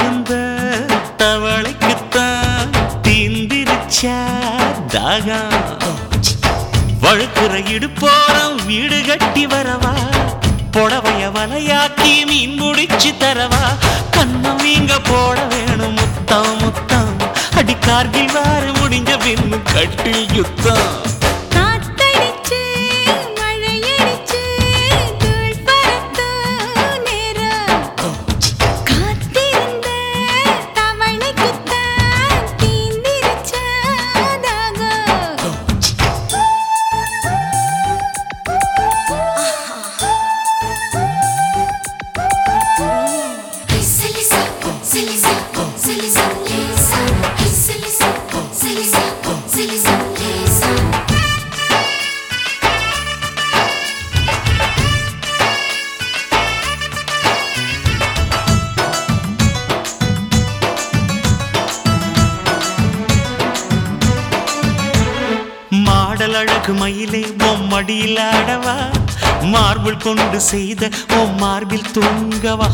காத்திருந்த தவளைக்குத்தான் தீந்திருச்சா தாகம் வழுக்குற இடுப்போரம் வீடு கட்டி வரவா புடவைய வலையாக்கி மீன் முடிச்சு தரவா கண்ணம் வீங்க போட வேணும் முத்தம் முத்தம் அடி கார்கில் வார முடிஞ்ச பின்னு கட்டில் யுத்தம் காத்தடிச்சு மழையடிச்சு தூள் பறக்கும் நேரம் காத்திருந்த தவளைக்குத்தான் தீந்திருச்ச தாகம் Silisa, silisa, silisa, lisa. Silisa, silisa, silisa, lisa. Model அழகு மயிலே உன் மடியில் ஆடவா மார்பிள் கொண்டு செய்த உன் மார்பில் தூங்கவா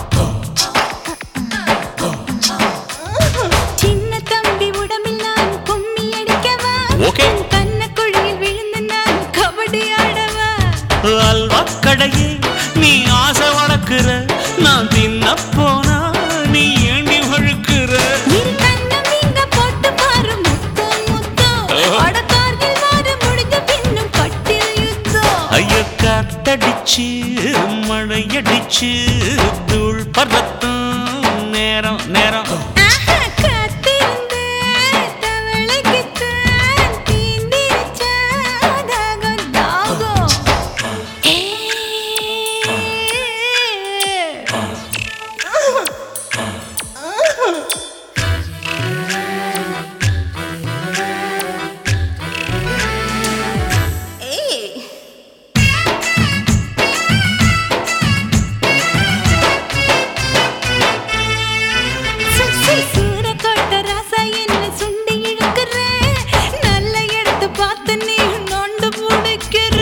சின்ன தம்பி உடம்பில் நான் கும்மி அடிக்கவா Okay. கண்ண குழியில் விழுந்து நான் கபடி ஆடவா அல்வா கடையே நீ ஆசை வளர்க்குற நான் தின்ன போனா நீ ஏண்டி வழுக்குற இரு கண்ணம் நீங்க போட்டு பாரு முத்தம் முத்தம் அடக்கார்கில் வார முடிஞ்ச பின்னும் கட்டில் யுத்தம் ஐய காத்தடிச்சு மழையடிச்சு தூள் பறத்தும் நேரம் நேரம் ஆஹா, காத்திருந்து தவளைக்குத்தான் தீந்திருச்ச தாகம் தாகம். ஏ. ஏய் சுசி சூரக்கோட்டை ராசா என்ன சுண்டி இழுக்கிற. நல்ல இடத்தை பார்த்து நீ நொண்டு பிடிக்கிற.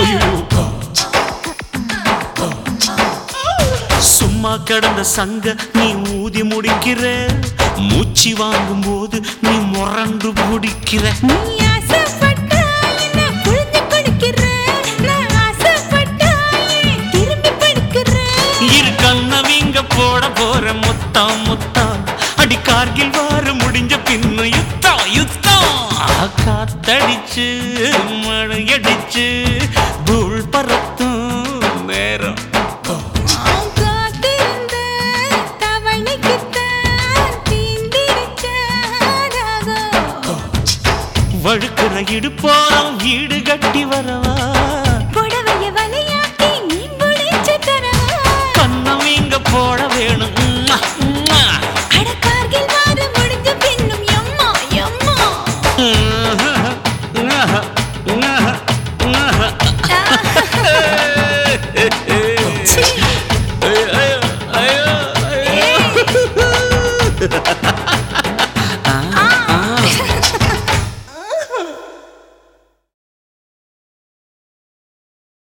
சும்மா கிடந்த சங்க நீ ஊதி முடிக்கிற மூச்சு வாங்கும் போது நீ முரண்டு பிடிக்கிற நீ ஆசைப்பட்டா என்ன புழிஞ்சு குடிக்கிற. நான் ஆசைப்பட்டா ஏன் திரும்பி படுக்கிற. இரு கண்ணவிங்க போட போற முத்தம் முத்தம் அடி கார்கில் வார முடிஞ்ச பின்னு யுத்தம் யுத்தம் காத்தடிச்சு மழையடிச்சு தூள் பறத்தும் நேரம் நான் காத்திருந்த தவளைக்குத்தான் தீந்திருச்ச தாகம். வழுக்கிற இடுப்போரம் வீடு கட்டி வரவா